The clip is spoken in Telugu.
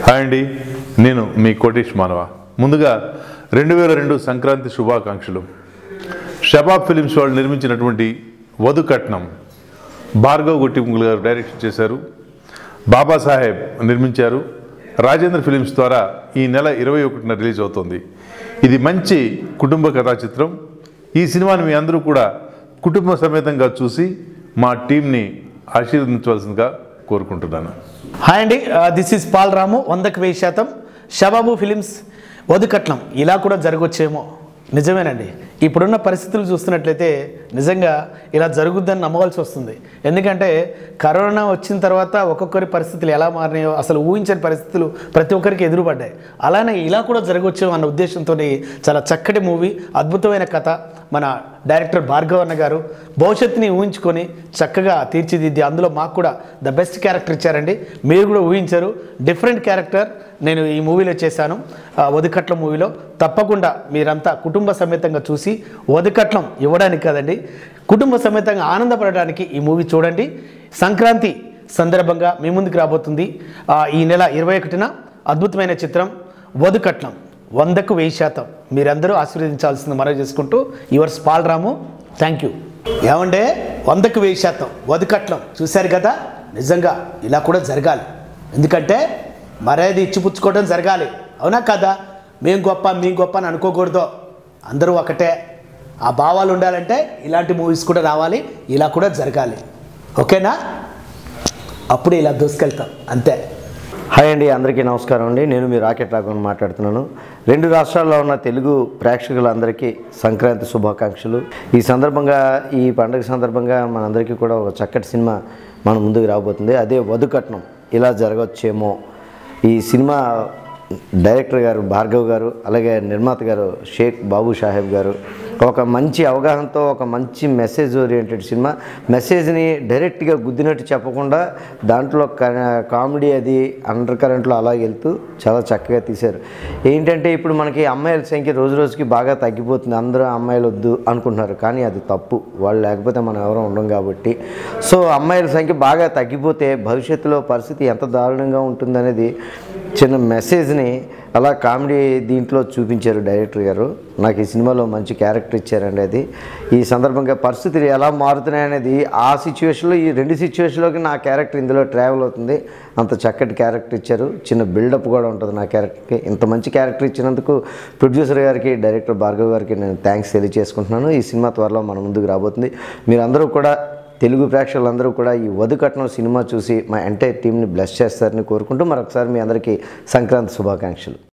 హాయ్ అండి నేను మీ కోటేష్ మానవ ముందుగా రెండు వేల రెండు సంక్రాంతి శుభాకాంక్షలు షబాబ్ ఫిలిమ్స్ వాళ్ళు నిర్మించినటువంటి వధు కట్నం భార్గవ్ గుట్టిముగులు గారు డైరెక్షన్ చేశారు బాబాసాహెబ్ నిర్మించారు రాజేంద్ర ఫిలిమ్స్ ద్వారా ఈ నెల ఇరవై ఒకటిన రిలీజ్ అవుతుంది ఇది మంచి కుటుంబ కథా చిత్రం ఈ సినిమాని మీ అందరూ కూడా కుటుంబ సమేతంగా చూసి మా టీంని ఆశీర్వదించవలసిందిగా కోరుకుంటున్నాను హాయ్ అండి దిస్ ఈజ్ పాల్ రాము వందకు వెయ్యి శాతం షబాబు ఫిలిమ్స్ వదుకట్నం ఇలా కూడా జరగొచ్చేమో నిజమేనండి ఇప్పుడున్న పరిస్థితులు చూస్తున్నట్లయితే నిజంగా ఇలా జరుగుద్దని నమ్మవలసి వస్తుంది ఎందుకంటే కరోనా వచ్చిన తర్వాత ఒక్కొక్కరి పరిస్థితులు ఎలా మారినాయో అసలు ఊహించని పరిస్థితులు ప్రతి ఒక్కరికి ఎదురుపడ్డాయి అలానే ఇలా కూడా జరగొచ్చేమో అన్న ఉద్దేశంతో చాలా చక్కటి మూవీ అద్భుతమైన కథ మన డైరెక్టర్ భార్గవ్ అన్న గారు భవిష్యత్తుని ఊహించుకొని చక్కగా తీర్చిదిద్ది అందులో మాకు కూడా ద బెస్ట్ క్యారెక్టర్ ఇచ్చారండి మీరు కూడా ఊహించారు డిఫరెంట్ క్యారెక్టర్ నేను ఈ మూవీలో చేశాను ఆ, ఒదికట్ల మూవీలో తప్పకుండా మీరంతా కుటుంబ సమేతంగా చూసి ఒదికట్లం ఇవ్వడానికి కదండి కుటుంబ సమేతంగా ఆనందపడడానికి ఈ మూవీ చూడండి సంక్రాంతి సందర్భంగా మీ ముందుకు రాబోతుంది ఆ, ఈ నెల ఇరవై ఒకటిన అద్భుతమైన చిత్రం వదుకట్నం వందకు వెయ్యి శాతం మీరందరూ ఆశీర్వదించాల్సింది మనవి చేసుకుంటూ యువర్స్ పాలరాము థ్యాంక్ యూ ఏమంటే వందకు వెయ్యి శాతం వదుకట్నం చూశారు కదా నిజంగా ఇలా కూడా జరగాలి ఎందుకంటే మరేది ఇచ్చిపుచ్చుకోవడం జరగాలి అవునా కదా మేం గొప్ప మీ గొప్ప అని అనుకోకూడదు అందరూ ఒకటే ఆ భావాలు ఉండాలంటే ఇలాంటి మూవీస్ కూడా రావాలి ఇలా కూడా జరగాలి ఓకేనా అప్పుడు ఇలా దూసుకెళ్తాం అంతే హాయ్ అండి అందరికీ నమస్కారం అండి నేను మీ రాకెట్ రాఘవన్ మాట్లాడుతున్నాను రెండు రాష్ట్రాల్లో ఉన్న తెలుగు ప్రేక్షకులందరికీ సంక్రాంతి శుభాకాంక్షలు ఈ సందర్భంగా ఈ పండుగ సందర్భంగా మనందరికీ కూడా ఒక చక్కటి సినిమా మన ముందుకు రాబోతుంది అదే వధుకట్నం ఇలా జరగవచ్చేమో ఈ సినిమా డైరెక్టర్ గారు భార్గవ్ గారు అలాగే నిర్మాత గారు షేక్ బాబు సాహెబ్ గారు ఒక మంచి అవగాహనతో ఒక మంచి మెసేజ్ ఓరియంటెడ్ సినిమా మెసేజ్ని డైరెక్ట్గా గుద్దినట్టు చెప్పకుండా దాంట్లో క- కామెడీ అది అండర్ కరెంట్లో అలా వెళ్తూ చాలా చక్కగా తీశారు ఏంటంటే ఇప్పుడు మనకి అమ్మాయిల సంఖ్య రోజు రోజుకి బాగా తగ్గిపోతుంది అందరూ అమ్మాయిలు వద్దు అనుకుంటున్నారు కానీ అది తప్పు వాళ్ళు లేకపోతే మనం ఎవరో ఉండం కాబట్టి సో అమ్మాయిల సంఖ్య బాగా తగ్గిపోతే భవిష్యత్తులో పరిస్థితి ఎంత దారుణంగా ఉంటుందనేది చిన్న మెసేజ్ని అలా కామెడీ దీంట్లో చూపించారు డైరెక్టర్ గారు నాకు ఈ సినిమాలో మంచి క్యారెక్టర్ ఇచ్చారండి అది ఈ సందర్భంగా పరిస్థితులు ఎలా మారుతున్నాయనేది ఆ సిచ్యువేషన్లో ఈ రెండు సిచ్యువేషన్లోకి నా క్యారెక్టర్ ఇందులో ట్రావెల్ అవుతుంది అంత చక్కటి క్యారెక్టర్ ఇచ్చారు చిన్న బిల్డప్ కూడా ఉంటుంది నా క్యారెక్టర్కి ఇంత మంచి క్యారెక్టర్ ఇచ్చినందుకు ప్రొడ్యూసర్ గారికి డైరెక్టర్ భార్గవ్ గారికి నేను థ్యాంక్స్ తెలియజేసుకుంటున్నాను ఈ సినిమా త్వరలో మన ముందుకు రాబోతుంది మీరందరూ కూడా తెలుగు ప్రేక్షకులందరూ కూడా ఈ వధుకట్నం సినిమా చూసి మా ఎంటైర్ టీంని బ్లెస్ చేస్తారని కోరుకుంటూ మరొకసారి మీ అందరికీ సంక్రాంతి శుభాకాంక్షలు